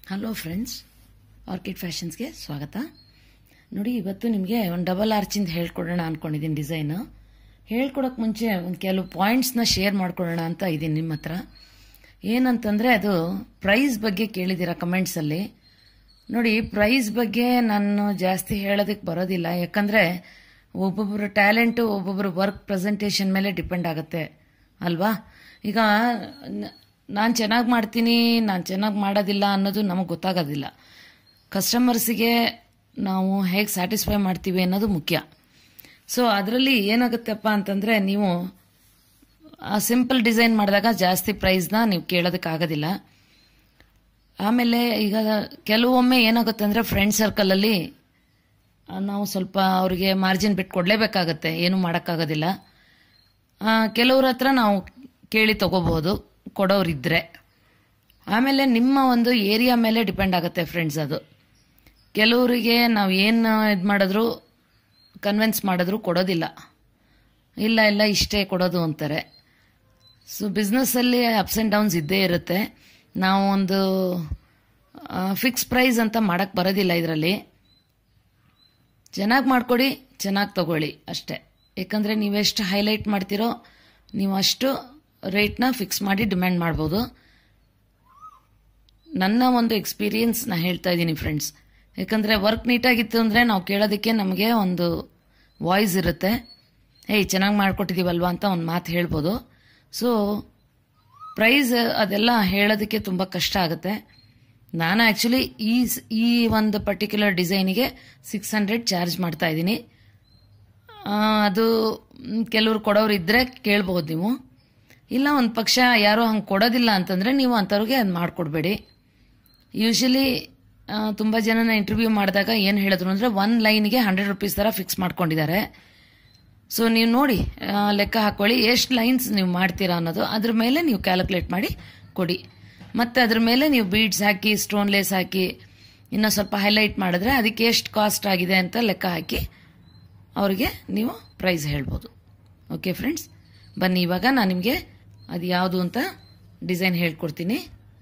Hello friends orchid ಫ್ಯಾಷನ್ಸ್ಗೆ ಸ್ವಾಗತ ನೋಡಿ ಇವತ್ತು ನಿಮಗೆ ಒಂದು ಡಬಲ್ ಆರ್ಚಿಂದ ಹೇಳ್ಕೊಡೋಣ ಅನ್ಕೊಂಡಿದ್ದೀನಿ ಡಿಸೈನ್ ಹೇಳ್ಕೊಡೋಕೆ ಮುಂಚೆ ಒಂದು ಕೆಲವು ಪಾಯಿಂಟ್ಸ್ನ ಶೇರ್ ಮಾಡ್ಕೊಳ್ಳೋಣ ಅಂತ ಇದ್ದೀನಿ ನಿಮ್ಮ ಹತ್ರ ಏನಂತಂದರೆ ಅದು ಪ್ರೈಸ್ ಬಗ್ಗೆ ಕೇಳಿದ್ದೀರಾ ಕಮೆಂಟ್ಸಲ್ಲಿ ನೋಡಿ ಪ್ರೈಸ್ ಬಗ್ಗೆ ನಾನು ಜಾಸ್ತಿ ಹೇಳೋದಕ್ಕೆ ಬರೋದಿಲ್ಲ ಯಾಕಂದರೆ ಒಬ್ಬೊಬ್ಬರ ಟ್ಯಾಲೆಂಟು ಒಬ್ಬೊಬ್ಬರ ವರ್ಕ್ ಪ್ರೆಸೆಂಟೇಷನ್ ಮೇಲೆ ಡಿಪೆಂಡ್ ಆಗುತ್ತೆ ಅಲ್ವಾ ಈಗ ನಾನು ಚೆನ್ನಾಗಿ ಮಾಡ್ತೀನಿ ನಾನು ಚೆನ್ನಾಗಿ ಮಾಡೋದಿಲ್ಲ ಅನ್ನೋದು ನಮಗೆ ಗೊತ್ತಾಗೋದಿಲ್ಲ ಕಸ್ಟಮರ್ಸಿಗೆ ನಾವು ಹೇಗೆ ಸ್ಯಾಟಿಸ್ಫೈ ಮಾಡ್ತೀವಿ ಅನ್ನೋದು ಮುಖ್ಯ ಸೊ ಅದರಲ್ಲಿ ಏನಾಗುತ್ತಪ್ಪ ಅಂತಂದರೆ ನೀವು ಸಿಂಪಲ್ ಡಿಸೈನ್ ಮಾಡಿದಾಗ ಜಾಸ್ತಿ ಪ್ರೈಸ್ನ ನೀವು ಕೇಳೋದಕ್ಕಾಗೋದಿಲ್ಲ ಆಮೇಲೆ ಈಗ ಕೆಲವೊಮ್ಮೆ ಏನಾಗುತ್ತೆ ಅಂದರೆ ಫ್ರೆಂಡ್ ಸರ್ಕಲಲ್ಲಿ ನಾವು ಸ್ವಲ್ಪ ಅವರಿಗೆ ಮಾರ್ಜಿನ್ ಬಿಟ್ಟು ಕೊಡಲೇಬೇಕಾಗತ್ತೆ ಏನು ಮಾಡೋಕ್ಕಾಗೋದಿಲ್ಲ ಕೆಲವ್ರ ಹತ್ರ ನಾವು ಕೇಳಿ ತಗೋಬಹುದು ಕೊಡೋರಿದ್ರೆ ಆಮೇಲೆ ನಿಮ್ಮ ಒಂದು ಏರಿಯಾ ಮೇಲೆ ಡಿಪೆಂಡ್ ಆಗುತ್ತೆ ಫ್ರೆಂಡ್ಸ್ ಅದು ಕೆಲವರಿಗೆ ನಾವು ಏನು ಇದು ಮಾಡಿದ್ರು ಕನ್ವಿನ್ಸ್ ಮಾಡಿದ್ರು ಕೊಡೋದಿಲ್ಲ ಇಲ್ಲ ಇಲ್ಲ ಇಷ್ಟೇ ಕೊಡೋದು ಅಂತಾರೆ ಸೊ ಬಿಸ್ನೆಸ್ಸಲ್ಲಿ ಅಪ್ಸ್ ಆ್ಯಂಡ್ ಡೌನ್ಸ್ ಇದ್ದೇ ಇರುತ್ತೆ ನಾವು ಒಂದು ಫಿಕ್ಸ್ ಪ್ರೈಸ್ ಅಂತ ಮಾಡೋಕ್ಕೆ ಬರೋದಿಲ್ಲ ಇದರಲ್ಲಿ ಚೆನ್ನಾಗಿ ಮಾಡಿಕೊಡಿ ಚೆನ್ನಾಗಿ ತಗೊಳ್ಳಿ ಅಷ್ಟೇ ಯಾಕಂದರೆ ನೀವೆಷ್ಟು ಹೈಲೈಟ್ ಮಾಡ್ತೀರೋ ನೀವು ಅಷ್ಟು ರೇಟ್ನ ಫಿಕ್ಸ್ ಮಾಡಿ ಡಿಮ್ಯಾಂಡ್ ಮಾಡ್ಬೋದು ನನ್ನ ಒಂದು ಎಕ್ಸ್ಪೀರಿಯನ್ಸ್ ನಾ ಹೇಳ್ತಾ ಇದ್ದೀನಿ ಫ್ರೆಂಡ್ಸ್ ಯಾಕಂದರೆ ವರ್ಕ್ ನೀಟಾಗಿತ್ತು ಅಂದರೆ ನಾವು ಕೇಳೋದಕ್ಕೆ ನಮಗೆ ಒಂದು ವಾಯ್ಸ್ ಇರುತ್ತೆ ಏಯ್ ಚೆನ್ನಾಗಿ ಮಾಡಿಕೊಟ್ಟಿದ್ದೀವಲ್ವಾ ಅಂತ ಒಂದು ಮಾತು ಹೇಳ್ಬೋದು ಸೊ ಪ್ರೈಸ್ ಅದೆಲ್ಲ ಹೇಳೋದಕ್ಕೆ ತುಂಬ ಕಷ್ಟ ಆಗುತ್ತೆ ನಾನು ಆ್ಯಕ್ಚುಲಿ ಈ ಈ ಒಂದು ಪರ್ಟಿಕ್ಯುಲರ್ ಡಿಸೈನಿಗೆ ಸಿಕ್ಸ್ ಹಂಡ್ರೆಡ್ ಚಾರ್ಜ್ ಮಾಡ್ತಾ ಇದ್ದೀನಿ ಅದು ಕೆಲವ್ರು ಕೊಡೋರು ಇದ್ದರೆ ಕೇಳ್ಬೋದು ನೀವು ಇಲ್ಲ ಒಂದು ಪಕ್ಷ ಯಾರೋ ಹಂಗೆ ಕೊಡೋದಿಲ್ಲ ಅಂತಂದರೆ ನೀವು ಅಂಥವ್ರಿಗೆ ಅದು ಮಾಡಿಕೊಡ್ಬೇಡಿ ಯೂಶಲಿ ತುಂಬ ಜನನ ಇಂಟರ್ವ್ಯೂ ಮಾಡಿದಾಗ ಏನು ಹೇಳಿದ್ರು ಅಂದರೆ ಒನ್ ಲೈನ್ಗೆ ಹಂಡ್ರೆಡ್ ರುಪೀಸ್ ಥರ ಫಿಕ್ಸ್ ಮಾಡ್ಕೊಂಡಿದ್ದಾರೆ ಸೊ ನೀವು ನೋಡಿ ಲೆಕ್ಕ ಹಾಕೊಳ್ಳಿ ಎಷ್ಟು ಲೈನ್ಸ್ ನೀವು ಮಾಡ್ತೀರಾ ಅನ್ನೋದು ಅದ್ರ ಮೇಲೆ ನೀವು ಕ್ಯಾಲ್ಕುಲೇಟ್ ಮಾಡಿ ಕೊಡಿ ಮತ್ತು ಅದ್ರ ಮೇಲೆ ನೀವು ಬೀಡ್ಸ್ ಹಾಕಿ ಸ್ಟೋನ್ ಲೇಸ್ ಹಾಕಿ ಇನ್ನೂ ಸ್ವಲ್ಪ ಹೈಲೈಟ್ ಮಾಡಿದ್ರೆ ಅದಕ್ಕೆ ಎಷ್ಟು ಕಾಸ್ಟ್ ಆಗಿದೆ ಅಂತ ಲೆಕ್ಕ ಹಾಕಿ ಅವ್ರಿಗೆ ನೀವು ಪ್ರೈಸ್ ಹೇಳ್ಬೋದು ಓಕೆ ಫ್ರೆಂಡ್ಸ್ ಬನ್ನಿ ಇವಾಗ ನಾನು ನಿಮಗೆ ಅದು ಯಾವುದು ಅಂತ ಡಿಸೈನ್ ಹೇಳ್ಕೊಡ್ತೀನಿ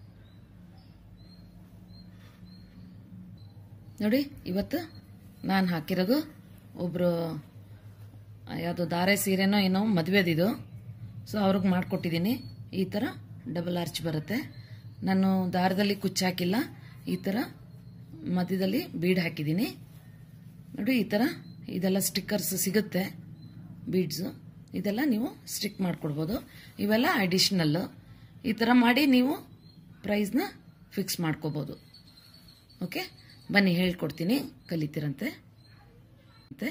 ನೋಡಿ ಇವತ್ತು ನಾನು ಹಾಕಿರೋದು ಒಬ್ಬರು ಯಾವುದೋ ದಾರೆ ಸೀರೆನೋ ಏನೋ ಮದುವೆದಿದು ಸೊ ಅವ್ರಿಗೆ ಮಾಡಿಕೊಟ್ಟಿದ್ದೀನಿ ಈ ಥರ ಡಬಲ್ ಆರ್ಚ್ ಬರುತ್ತೆ ನಾನು ದಾರದಲ್ಲಿ ಕುಚ್ಚು ಹಾಕಿಲ್ಲ ಈ ಥರ ಮಧ್ಯದಲ್ಲಿ ಬೀಡ್ ಹಾಕಿದ್ದೀನಿ ನೋಡಿ ಈ ಥರ ಇದೆಲ್ಲ ಸ್ಟಿಕ್ಕರ್ಸ್ ಸಿಗುತ್ತೆ ಬೀಡ್ಸು ಇದೆಲ್ಲ ನೀವು ಸ್ಟಿಕ್ ಮಾಡಿಕೊಡ್ಬೋದು ಇವೆಲ್ಲ ಅಡಿಷ್ನಲ್ಲು ಈ ಥರ ಮಾಡಿ ನೀವು ಪ್ರೈಸ್ನ ಫಿಕ್ಸ್ ಮಾಡ್ಕೋಬೋದು ಓಕೆ ಬನ್ನಿ ಹೇಳ್ಕೊಡ್ತೀನಿ ಕಲಿತೀರಂತೆ ಮತ್ತೆ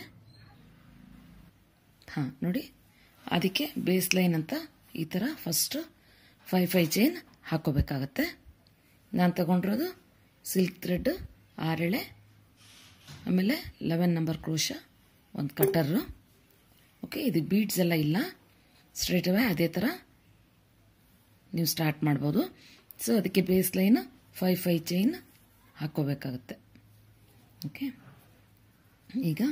ಹಾಂ ನೋಡಿ ಅದಕ್ಕೆ ಬೇಸ್ ಲೈನ್ ಅಂತ ಈ ಥರ ಫಸ್ಟ್ ಫೈ ಫೈ ಚೈನ್ ಹಾಕೋಬೇಕಾಗತ್ತೆ ನಾನು ತಗೊಂಡಿರೋದು ಸಿಲ್ಕ್ ಥ್ರೆಡ್ ಆರೆಳೆ ಆಮೇಲೆ ಲೆವೆನ್ ನಂಬರ್ ಕ್ರೋಶ ಒಂದು ಕಟರು ಓಕೆ ಇದು ಬೀಡ್ಸ್ ಎಲ್ಲ ಇಲ್ಲ ಸ್ಟ್ರೇಟ್ ಅವೇ ಅದೇ ಥರ ನೀವು ಸ್ಟಾರ್ಟ್ ಮಾಡ್ಬೋದು ಸೊ ಅದಕ್ಕೆ base line five five chain ಹಾಕೋಬೇಕಾಗತ್ತೆ ಓಕೆ ಈಗ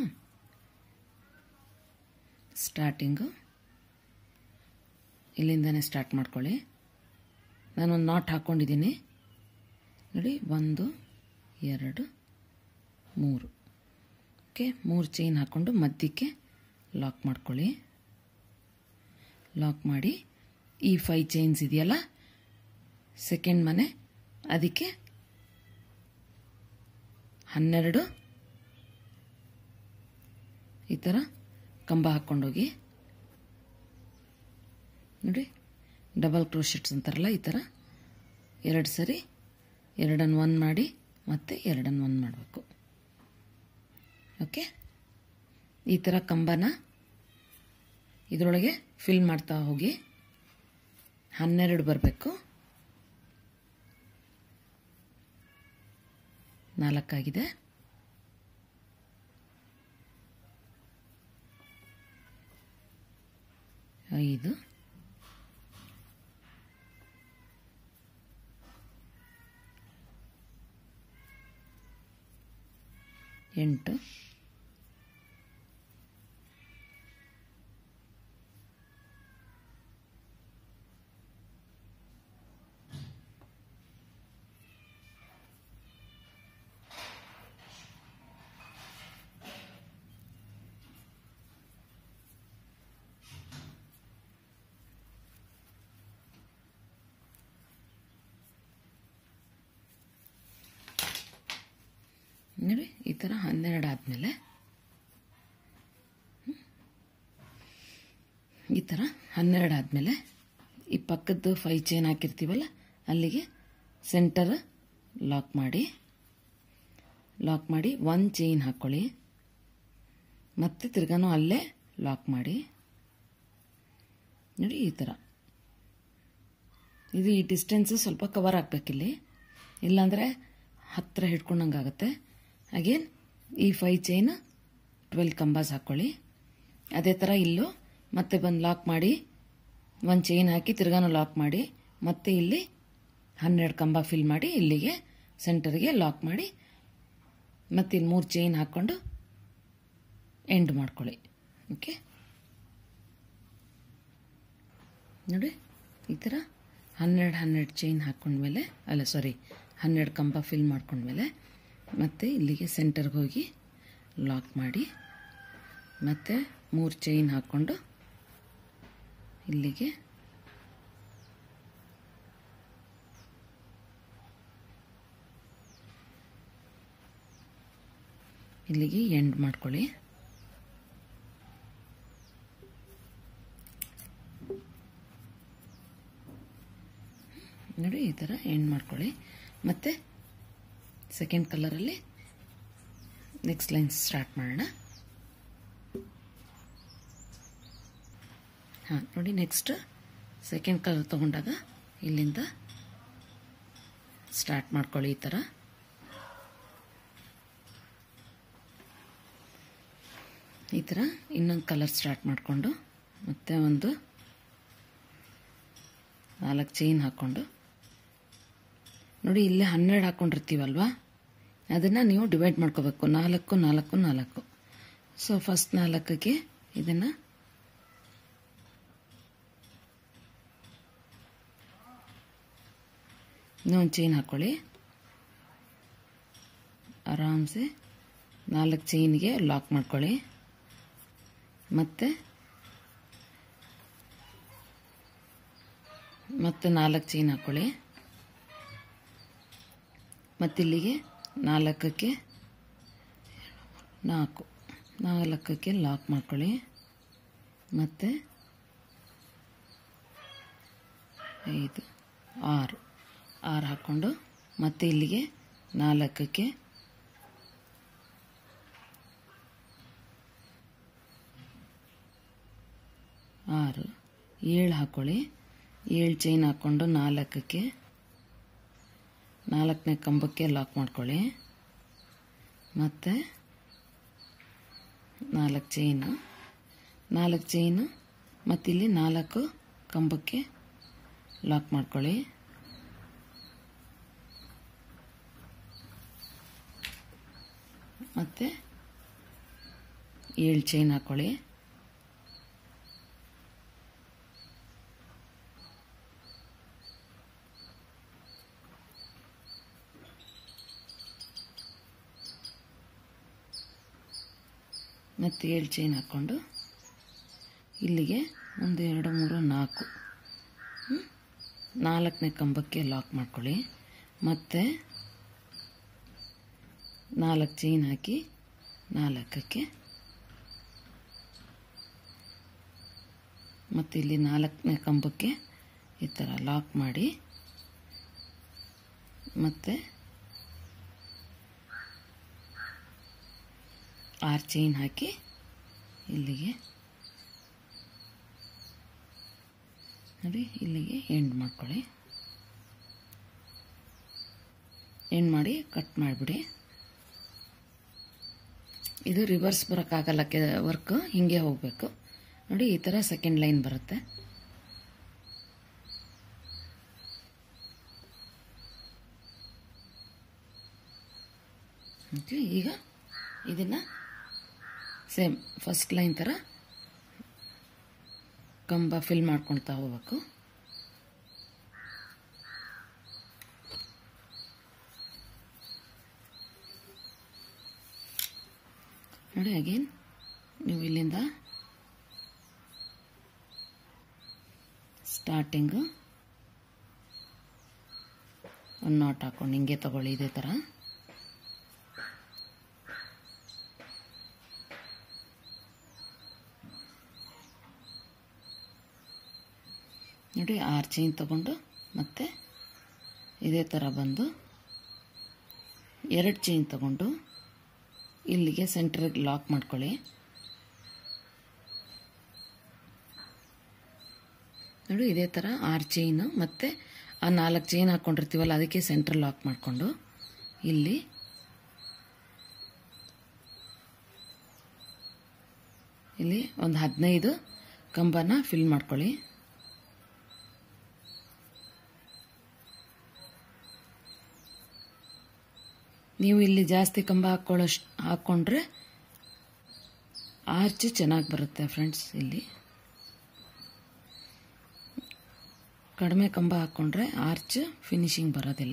ಸ್ಟಾರ್ಟಿಂಗು ಇಲ್ಲಿಂದನೇ ಸ್ಟಾರ್ಟ್ ಮಾಡ್ಕೊಳ್ಳಿ ನಾನೊಂದು ನಾಟ್ ಹಾಕ್ಕೊಂಡಿದ್ದೀನಿ ನೋಡಿ ಒಂದು ಎರಡು ಮೂರು ಓಕೆ ಮೂರು ಚೈನ್ ಹಾಕ್ಕೊಂಡು ಮಧ್ಯಕ್ಕೆ ಲಾಕ್ ಮಾಡ್ಕೊಳ್ಳಿ ಲಾಕ್ ಮಾಡಿ ಈ ಫೈ ಚೈನ್ಸ್ ಇದೆಯಲ್ಲ ಸೆಕೆಂಡ್ ಮನೆ ಅದಕ್ಕೆ ಹನ್ನೆರಡು ಈ ಥರ ಕಂಬ ಹಾಕ್ಕೊಂಡೋಗಿ ನೋಡಿ ಡಬಲ್ ಕ್ರೋಶೆಟ್ಸ್ ಅಂತಾರಲ್ಲ ಈ ಥರ ಎರಡು ಸರಿ ಎರಡನ್ನು ಒನ್ ಮಾಡಿ ಮತ್ತೆ ಎರಡನ್ನು ಒನ್ ಮಾಡಬೇಕು ಓಕೆ ಈ ಥರ ಕಂಬನ ಇದರೊಳಗೆ ಫಿಲ್ ಮಾಡ್ತಾ ಹೋಗಿ ಹನ್ನೆರಡು ಬರಬೇಕು ನಾಲ್ಕಾಗಿದೆ ಐದು ಎಂಟು ನೋಡಿ ಈ ಥರ ಹನ್ನೆರಡು ಆದಮೇಲೆ ಈ ಥರ ಹನ್ನೆರಡು ಆದಮೇಲೆ ಈ ಪಕ್ಕದ್ದು ಫೈ ಚೈನ್ ಹಾಕಿರ್ತೀವಲ್ಲ ಅಲ್ಲಿಗೆ ಸೆಂಟರ್ ಲಾಕ್ ಮಾಡಿ ಲಾಕ್ ಮಾಡಿ ಒಂದು ಚೈನ್ ಹಾಕ್ಕೊಳ್ಳಿ ಮತ್ತೆ ತಿರ್ಗಾನು ಅಲ್ಲೇ ಲಾಕ್ ಮಾಡಿ ನೋಡಿ ಈ ಥರ ಇದು ಈ ಡಿಸ್ಟೆನ್ಸು ಸ್ವಲ್ಪ ಕವರ್ ಆಗಬೇಕಿಲ್ಲಿ ಇಲ್ಲಾಂದರೆ ಹತ್ತಿರ ಹಿಡ್ಕೊಂಡಂಗಾಗುತ್ತೆ ಅಗೇನ್ ಈ ಫೈ ಚೈನ್ ಟ್ವೆಲ್ ಕಂಬಾಸ್ ಹಾಕ್ಕೊಳ್ಳಿ ಅದೇ ಥರ ಇಲ್ಲೂ ಮತ್ತೆ ಬಂದು ಲಾಕ್ ಮಾಡಿ ಒಂದು ಚೈನ್ ಹಾಕಿ ತಿರ್ಗಾನು ಲಾಕ್ ಮಾಡಿ ಮತ್ತೆ ಇಲ್ಲಿ ಹನ್ನೆರಡು ಕಂಬ ಫಿಲ್ ಮಾಡಿ ಇಲ್ಲಿಗೆ ಸೆಂಟರ್ಗೆ ಲಾಕ್ ಮಾಡಿ ಮತ್ತೆ ಇಲ್ಲಿ ಮೂರು ಚೈನ್ ಹಾಕ್ಕೊಂಡು ಎಂಡ್ ಮಾಡ್ಕೊಳ್ಳಿ ಓಕೆ ನೋಡಿ ಈ ಥರ ಹನ್ನೆರಡು ಹನ್ನೆರಡು ಚೈನ್ ಹಾಕ್ಕೊಂಡ್ಮೇಲೆ ಅಲ್ಲ ಸಾರಿ ಹನ್ನೆರಡು ಕಂಬ ಫಿಲ್ ಮಾಡ್ಕೊಂಡ್ಮೇಲೆ ಮತ್ತೆ ಇಲ್ಲಿಗೆ ಸೆಂಟರ್ಗೆ ಹೋಗಿ ಲಾಕ್ ಮಾಡಿ ಮತ್ತೆ ಮೂರು ಚೈನ್ ಹಾಕ್ಕೊಂಡು ಇಲ್ಲಿಗೆ ಇಲ್ಲಿಗೆ ಎಂಡ್ ಮಾಡ್ಕೊಳ್ಳಿ ನೋಡಿ ಈ ಥರ ಎಂಡ್ ಮಾಡ್ಕೊಳ್ಳಿ ಮತ್ತೆ ಸೆಕೆಂಡ್ ಕಲರಲ್ಲಿ ನೆಕ್ಸ್ಟ್ ಲೈನ್ ಸ್ಟಾರ್ಟ್ ಮಾಡೋಣ ಹಾಂ ನೋಡಿ ನೆಕ್ಸ್ಟ್ ಸೆಕೆಂಡ್ ಕಲರ್ ತೊಗೊಂಡಾಗ ಇಲ್ಲಿಂದ ಸ್ಟಾರ್ಟ್ ಮಾಡ್ಕೊಳ್ಳಿ ಈ ಥರ ಈ ಥರ ಇನ್ನೊಂದು ಕಲರ್ ಸ್ಟಾರ್ಟ್ ಮಾಡಿಕೊಂಡು ಮತ್ತೆ ಒಂದು ನಾಲ್ಕು ಚೈನ್ ಹಾಕ್ಕೊಂಡು ನೋಡಿ ಇಲ್ಲೇ ಹನ್ನೆರಡು ಹಾಕ್ಕೊಂಡಿರ್ತೀವಲ್ವಾ ಅದನ್ನು ನೀವು ಡಿವೈಡ್ ಮಾಡ್ಕೋಬೇಕು ನಾಲ್ಕು ನಾಲ್ಕು ನಾಲ್ಕು ಸೊ ಫಸ್ಟ್ ನಾಲ್ಕಕ್ಕೆ ಇದನ್ನು ಇನ್ನೊಂದು ಚೈನ್ ಹಾಕ್ಕೊಳ್ಳಿ ಆರಾಮ್ಸೆ ನಾಲ್ಕು ಚೈನ್ಗೆ ಲಾಕ್ ಮಾಡ್ಕೊಳ್ಳಿ ಮತ್ತೆ ಮತ್ತೆ ನಾಲ್ಕು ಚೈನ್ ಹಾಕ್ಕೊಳ್ಳಿ ಮತ್ತಿಲ್ಲಿಗೆ ನಾಲ್ಕಕ್ಕೆ ನಾಲ್ಕು ನಾಲ್ಕಕ್ಕೆ ಲಾಕ್ ಮಾಡ್ಕೊಳ್ಳಿ ಮತ್ತು ಐದು ಆರು ಆರು ಹಾಕ್ಕೊಂಡು ಮತ್ತೆ ಇಲ್ಲಿಗೆ ನಾಲ್ಕಕ್ಕೆ ಆರು ಏಳು ಹಾಕ್ಕೊಳ್ಳಿ ಏಳು ಚೈನ್ ಹಾಕ್ಕೊಂಡು ನಾಲ್ಕಕ್ಕೆ ನಾಲ್ಕನೇ ಕಂಬಕ್ಕೆ ಲಾಕ್ ಮಾಡ್ಕೊಳ್ಳಿ ಮತ್ತು ನಾಲ್ಕು ಚೈನು ನಾಲ್ಕು ಚೈನು ಮತ್ತಿಲ್ಲಿ ನಾಲ್ಕು ಕಂಬಕ್ಕೆ ಲಾಕ್ ಮಾಡ್ಕೊಳ್ಳಿ ಮತ್ತು ಏಳು ಚೈನ್ ಹಾಕ್ಕೊಳ್ಳಿ ಮತ್ತು ಏಳು ಚೈನ್ ಹಾಕ್ಕೊಂಡು ಇಲ್ಲಿಗೆ ಒಂದು ಎರಡು ಮೂರು ನಾಲ್ಕು ಹ್ಮ್? ನಾಲ್ಕನೇ ಕಂಬಕ್ಕೆ ಲಾಕ್ ಮಾಡ್ಕೊಳ್ಳಿ ಮತ್ತು ನಾಲ್ಕು ಚೈನ್ ಹಾಕಿ ನಾಲ್ಕಕ್ಕೆ ಮತ್ತು ಇಲ್ಲಿ ನಾಲ್ಕನೇ ಕಂಬಕ್ಕೆ ಈ ಥರ ಲಾಕ್ ಮಾಡಿ ಮತ್ತು ಆರು ಚೈನ್ ಹಾಕಿ ಇಲ್ಲಿಗೆ ನೋಡಿ ಇಲ್ಲಿಗೆ ಎಂಡ್ ಮಾಡ್ಕೊಳ್ಳಿ ಎಂಡ್ ಮಾಡಿ ಕಟ್ ಮಾಡಿಬಿಡಿ ಇದು ರಿವರ್ಸ್ ಬರೋಕ್ಕಾಗಲ್ಲ ಕೆ ವರ್ಕ್ ಹಿಂಗೆ ಹೋಗಬೇಕು ನೋಡಿ ಈ ಥರ ಸೆಕೆಂಡ್ ಲೈನ್ ಬರುತ್ತೆ ಓಕೆ ಈಗ ಇದನ್ನು ಸೇಮ್ ಫಸ್ಟ್ ಲೈನ್ ಥರ ಕಂಬ ಫಿಲ್ ಮಾಡ್ಕೊಳ್ತಾ ಹೋಗ್ಬೇಕು ನೋಡಿ ಅಗೇನ್ ನೀವು ಇಲ್ಲಿಂದ ಸ್ಟಾರ್ಟಿಂಗು ಒಂದು ನಾಟ್ ಹಾಕೊಂಡು ಹಿಂಗೆ ತಗೊಳ್ಳಿ ಇದೇ ಥರ ನೋಡಿ ಆರು ಚೈನ್ ತಗೊಂಡು ಮತ್ತೆ ಇದೇ ಥರ ಬಂದು ಎರಡು ಚೈನ್ ತಗೊಂಡು ಇಲ್ಲಿಗೆ ಸೆಂಟ್ರಿಗೆ ಲಾಕ್ ಮಾಡ್ಕೊಳ್ಳಿ ನೋಡಿ ಇದೇ ಥರ ಆರು ಚೈನು ಮತ್ತು ಆ ನಾಲ್ಕು ಚೈನ್ ಹಾಕ್ಕೊಂಡಿರ್ತೀವಲ್ಲ ಅದಕ್ಕೆ ಸೆಂಟ್ರ್ ಲಾಕ್ ಮಾಡಿಕೊಂಡು ಇಲ್ಲಿ ಇಲ್ಲಿ ಒಂದು ಹದಿನೈದು ಕಂಬನ ಫಿಲ್ ಮಾಡ್ಕೊಳ್ಳಿ ನೀವು ಇಲ್ಲಿ ಜಾಸ್ತಿ ಕಂಬ ಹಾಕ್ಕೊಳ್ಳೋಷ್ಟು ಹಾಕ್ಕೊಂಡ್ರೆ ಆರ್ಚ್ ಚೆನ್ನಾಗಿ ಬರುತ್ತೆ ಫ್ರೆಂಡ್ಸ್ ಇಲ್ಲಿ ಕಡಿಮೆ ಕಂಬ ಹಾಕ್ಕೊಂಡ್ರೆ ಆರ್ಚ್ ಫಿನಿಶಿಂಗ್ ಬರೋದಿಲ್ಲ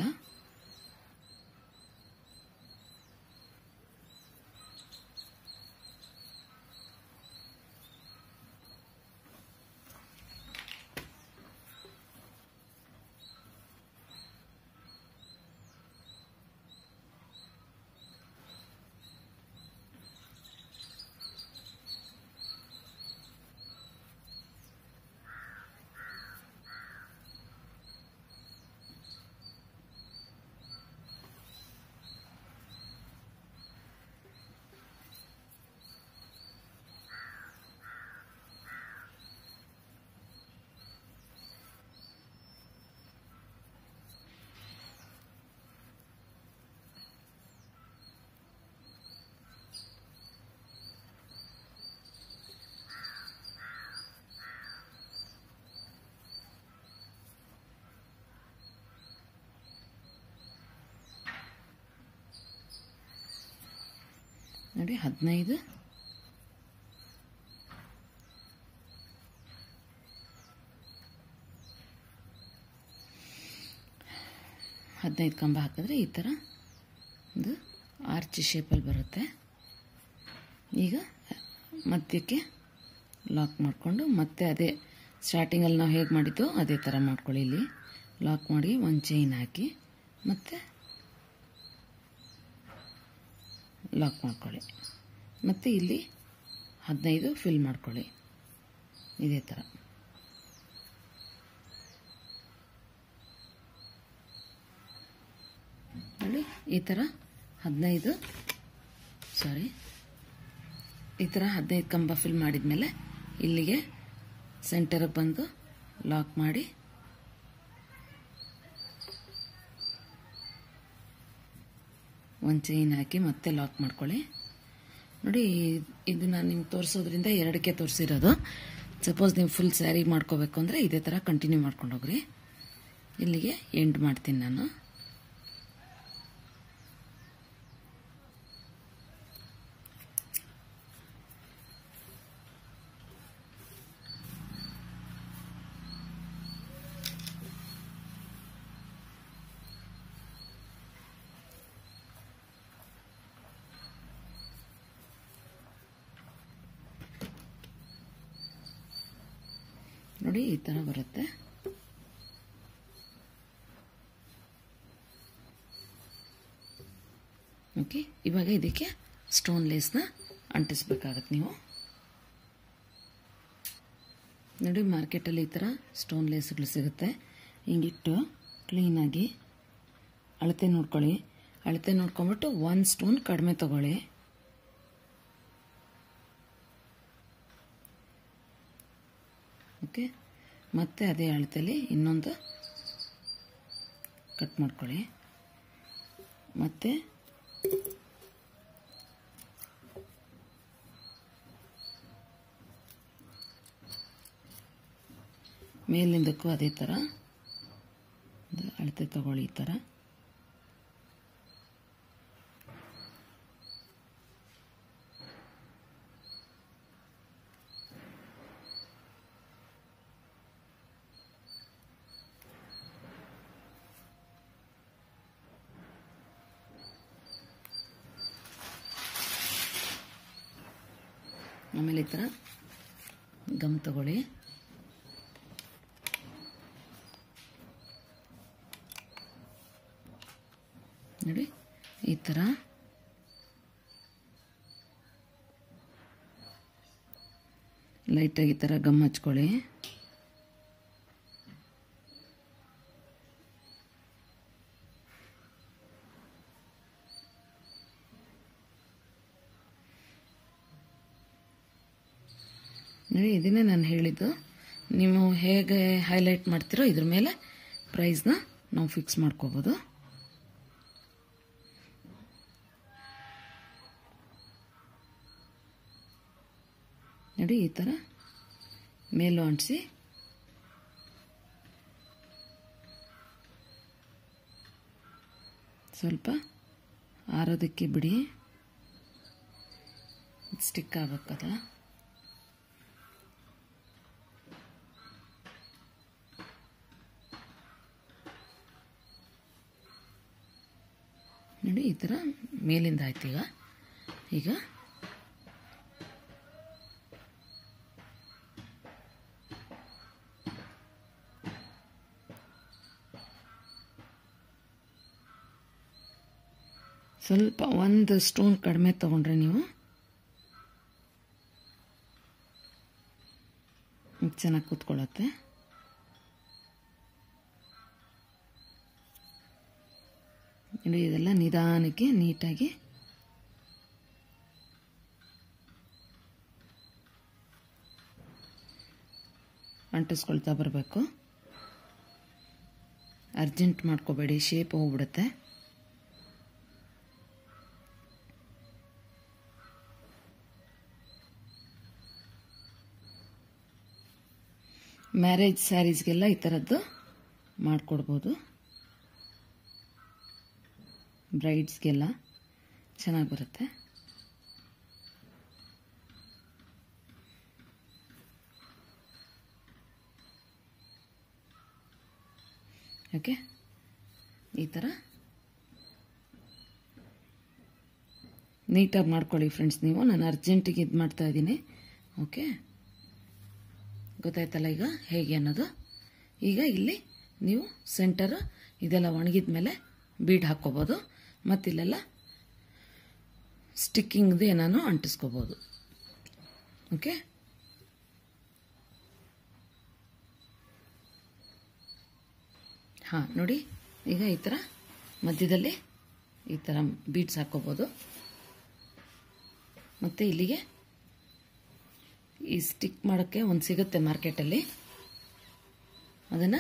ನೋಡಿ ಹದಿನೈದು ಹದಿನೈದು ಕಂಬ ಹಾಕಿದ್ರೆ ಈ ಥರ ಒಂದು ಆರ್ಚ್ ಶೇಪಲ್ಲಿ ಬರುತ್ತೆ ಈಗ ಮಧ್ಯಕ್ಕೆ ಲಾಕ್ ಮಾಡಿಕೊಂಡು ಮತ್ತೆ ಅದೇ ಸ್ಟಾರ್ಟಿಂಗಲ್ಲಿ ನಾವು ಹೇಗೆ ಮಾಡಿದ್ದೋ ಅದೇ ಥರ ಮಾಡ್ಕೊಳ್ಳಿ ಇಲ್ಲಿ ಲಾಕ್ ಮಾಡಿ ಒಂದು ಚೈನ್ ಹಾಕಿ ಮತ್ತು ಲಾಕ್ ಮಾಡ್ಕೊಳ್ಳಿ ಮತ್ತು ಇಲ್ಲಿ ಹದಿನೈದು ಫಿಲ್ ಮಾಡ್ಕೊಳ್ಳಿ ಇದೇ ಥರ ನೋಡಿ ಈ ಥರ ಹದಿನೈದು ಸಾರಿ ಈ ಥರ ಹದಿನೈದು ಕಂಬ ಫಿಲ್ ಮಾಡಿದ್ಮೇಲೆ ಇಲ್ಲಿಗೆ ಸೆಂಟರ್ಗೆ ಬಂದು ಲಾಕ್ ಮಾಡಿ ಒಂದು ಚೈನ್ ಹಾಕಿ ಮತ್ತೆ ಲಾಕ್ ಮಾಡ್ಕೊಳ್ಳಿ ನೋಡಿ ಇದು ನಾನು ನಿಮ್ಗೆ ತೋರಿಸೋದ್ರಿಂದ ಎರಡಕ್ಕೆ ತೋರಿಸಿರೋದು ಸಪೋಸ್ ನೀವು ಫುಲ್ ಸ್ಯಾರಿ ಮಾಡ್ಕೋಬೇಕು ಅಂದರೆ ಇದೇ ಥರ ಕಂಟಿನ್ಯೂ ಮಾಡ್ಕೊಂಡು ಹೋಗ್ರಿ ಇಲ್ಲಿಗೆ ಎಂಡ್ ಮಾಡ್ತೀನಿ ನಾನು ನೋಡಿ ಈ ಥರ ಬರುತ್ತೆ ಓಕೆ ಇವಾಗ ಇದಕ್ಕೆ ಸ್ಟೋನ್ ಲೇಸ್ನ ಅಂಟಿಸ್ಬೇಕಾಗತ್ತೆ ನೀವು ನೋಡಿ ಮಾರ್ಕೆಟಲ್ಲಿ ಈ ಥರ ಸ್ಟೋನ್ ಲೇಸ್ಗಳು ಸಿಗುತ್ತೆ ಹಿಂಗಿಟ್ಟು ಕ್ಲೀನಾಗಿ ಅಳತೆ ನೋಡ್ಕೊಳ್ಳಿ ಅಳತೆ ನೋಡ್ಕೊಂಬಿಟ್ಟು ಒಂದು ಸ್ಟೋನ್ ಕಡಿಮೆ ತಗೊಳ್ಳಿ ಓಕೆ ಮತ್ತೆ ಅದೇ ಅಳತೆಯಲ್ಲಿ ಇನ್ನೊಂದು ಕಟ್ ಮಾಡ್ಕೊಳ್ಳಿ ಮತ್ತು ಮೇಲಿಂದಕ್ಕೂ ಅದೇ ಥರ ಒಂದು ಅಳತೆ ತಗೊಳ್ಳಿ ಈ ಥರ ಆಮೇಲೆ ಈ ಥರ ಗಮ್ ತಗೊಳ್ಳಿ ನೋಡಿ ಈ ಥರ ಲೈಟಾಗಿ ಈ ಥರ ಗಮ್ ಹಚ್ಕೊಳ್ಳಿ ನೋಡಿ ಇದನ್ನೇ ನಾನು ಹೇಳಿದ್ದು ನೀವು ಹೇಗೆ ಹೈಲೈಟ್ ಮಾಡ್ತೀರೋ ಇದ್ರ ಮೇಲೆ ಪ್ರೈಸ್ನ ನಾವು ಫಿಕ್ಸ್ ಮಾಡ್ಕೋಬೋದು ನೋಡಿ ಈ ಥರ ಮೇಲೂ ಅಂಟಿಸಿ ಸ್ವಲ್ಪ ಆರೋದಕ್ಕೆ ಬಿಡಿ ಸ್ಟಿಕ್ ಆಗಬೇಕಲ್ಲ ನೋಡಿ ಈ ಥರ ಮೇಲಿಂದ ಆಯ್ತು ಈಗ ಈಗ ಸ್ವಲ್ಪ ಒಂದು ಸ್ಟೋನ್ ಕಡಿಮೆ ತಗೊಂಡ್ರೆ ನೀವು ಚೆನ್ನಾಗಿ ಕೂತ್ಕೊಳ್ಳುತ್ತೆ ನೋಡಿ ಇದೆಲ್ಲ ನಿಧಾನಕ್ಕೆ ನೀಟಾಗಿ ಅಂಟಿಸ್ಕೊಳ್ತಾ ಬರಬೇಕು ಅರ್ಜೆಂಟ್ ಮಾಡ್ಕೋಬೇಡಿ ಶೇಪ್ ಹೋಗ್ಬಿಡುತ್ತೆ ಮ್ಯಾರೇಜ್ ಸ್ಯಾರೀಸ್ಗೆಲ್ಲ ಈ ಥರದ್ದು ಮಾಡಿಕೊಡ್ಬೋದು ಬ್ರೈಡ್ಸ್ಗೆಲ್ಲ ಚೆನ್ನಾಗಿ ಬರುತ್ತೆ ಓಕೆ ಈ ಥರ ನೀಟಾಗಿ ಮಾಡ್ಕೊಳ್ಳಿ ಫ್ರೆಂಡ್ಸ್ ನೀವು ನಾನು ಅರ್ಜೆಂಟಿಗೆ ಇದು ಮಾಡ್ತಾ ಇದ್ದೀನಿ ಓಕೆ ಗೊತ್ತಾಯ್ತಲ್ಲ ಈಗ ಹೇಗೆ ಅನ್ನೋದು ಈಗ ಇಲ್ಲಿ ನೀವು ಸೆಂಟರ್ ಇದೆಲ್ಲ ಒಣಗಿದ ಮೇಲೆ ಬೀಡ್ ಹಾಕ್ಕೋಬೋದು ಮತ್ತು ಇಲ್ಲೆಲ್ಲ ಸ್ಟಿಕ್ಕಿಂಗ್ದು ಏನಾನು ಅಂಟಿಸ್ಕೋಬೋದು ಓಕೆ ಹಾಂ ನೋಡಿ ಈಗ ಈ ಥರ ಮಧ್ಯದಲ್ಲಿ ಈ ಥರ ಬೀಡ್ಸ್ ಹಾಕ್ಕೋಬೋದು ಮತ್ತು ಇಲ್ಲಿಗೆ ಈ ಸ್ಟಿಕ್ ಮಾಡೋಕ್ಕೆ ಒಂದು ಸಿಗುತ್ತೆ ಮಾರ್ಕೆಟಲ್ಲಿ ಅದನ್ನು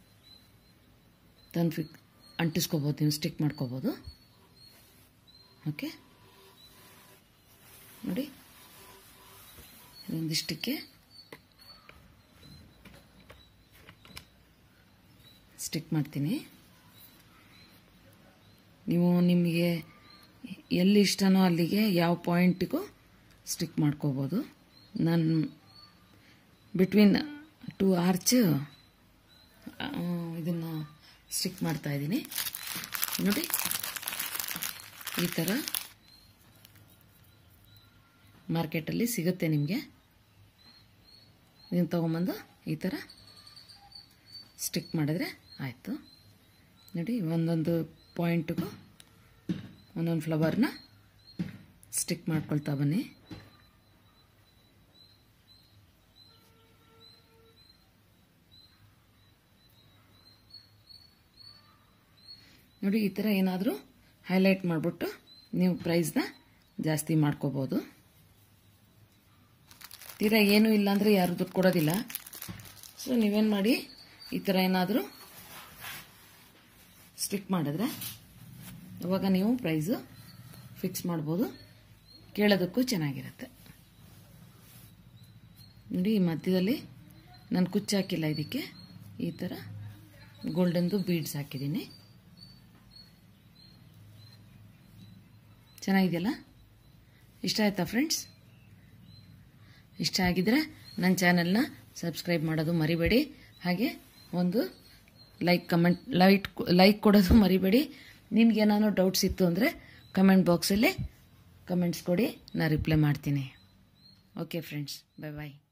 ತಂದು ಫಿಕ್ ಅಂಟಿಸ್ಕೋಬೋದು ನೀವು ಸ್ಟಿಕ್ ಮಾಡ್ಕೋಬೋದು ಓಕೆ ನೋಡಿ ಇದೊಂದಿಷ್ಟಕ್ಕೆ ಸ್ಟಿಕ್ ಮಾಡ್ತೀನಿ ನೀವು ನಿಮಗೆ ಎಲ್ಲಿ ಇಷ್ಟನೋ ಅಲ್ಲಿಗೆ ಯಾವ ಪಾಯಿಂಟಿಗೂ ಸ್ಟಿಕ್ ಮಾಡ್ಕೋಬೋದು ನಾನು ಬಿಟ್ವೀನ್ ಟು ಆರ್ಚ್ ಇದನ್ನು ಸ್ಟಿಕ್ ಮಾಡ್ತಾ ಇದ್ದೀನಿ ನೋಡಿ ಈ ಥರ ಮಾರ್ಕೆಟಲ್ಲಿ ಸಿಗುತ್ತೆ ನಿಮಗೆ ಇದನ್ನು ತೊಗೊಂಬಂದು ಈ ಥರ ಸ್ಟಿಕ್ ಮಾಡಿದ್ರೆ ಆಯಿತು ನೋಡಿ ಒಂದೊಂದು ಪಾಯಿಂಟ್ಗೂ ಒಂದೊಂದು ಫ್ಲವರ್ನ ಸ್ಟಿಕ್ ಮಾಡ್ಕೊಳ್ತಾ ಬನ್ನಿ ನೋಡಿ ಈ ಥರ ಏನಾದರೂ ಹೈಲೈಟ್ ಮಾಡಿಬಿಟ್ಟು ನೀವು ಪ್ರೈಸ್ನ ಜಾಸ್ತಿ ಮಾಡ್ಕೋಬೋದು ತೀರಾ ಏನೂ ಇಲ್ಲ ಅಂದರೆ ಯಾರು ದುಡ್ಡು ಕೊಡೋದಿಲ್ಲ ಸೊ ನೀವೇನು ಮಾಡಿ ಈ ಥರ ಏನಾದರೂ ಸ್ಟಿಕ್ ಮಾಡಿದ್ರೆ ಅವಾಗ ನೀವು ಪ್ರೈಸು ಫಿಕ್ಸ್ ಮಾಡ್ಬೋದು ಕೇಳೋದಕ್ಕೂ ಚೆನ್ನಾಗಿರುತ್ತೆ ನೋಡಿ ಈ ಮಧ್ಯದಲ್ಲಿ ನಾನು ಕುಚ್ಚು ಹಾಕಿಲ್ಲ ಇದಕ್ಕೆ ಈ ಥರ ಗೋಲ್ಡನ್ದು ಬೀಡ್ಸ್ ಹಾಕಿದ್ದೀನಿ ಚೆನ್ನಾಗಿದೆಯಲ್ಲ ಇಷ್ಟ ಆಯ್ತಾ ಫ್ರೆಂಡ್ಸ್ ಇಷ್ಟ ಆಗಿದ್ರೆ ನನ್ನ ಚಾನಲ್ನ ಸಬ್ಸ್ಕ್ರೈಬ್ ಮಾಡೋದು ಮರಿಬೇಡಿ ಹಾಗೆ ಒಂದು ಲೈಕ್ ಕಮೆಂಟ್ ಲೈಟ್ ಲೈಕ್ ಕೊಡೋದು ಮರಿಬೇಡಿ ನಿಮ್ಗೇನಾದ್ರು ಡೌಟ್ಸ್ ಇತ್ತು ಅಂದರೆ ಕಮೆಂಟ್ ಬಾಕ್ಸಲ್ಲಿ ಕಮೆಂಟ್ಸ್ ಕೊಡಿ ನಾನು ರಿಪ್ಲೈ ಮಾಡ್ತೀನಿ ಓಕೆ ಫ್ರೆಂಡ್ಸ್ ಬಾಯ್ ಬಾಯ್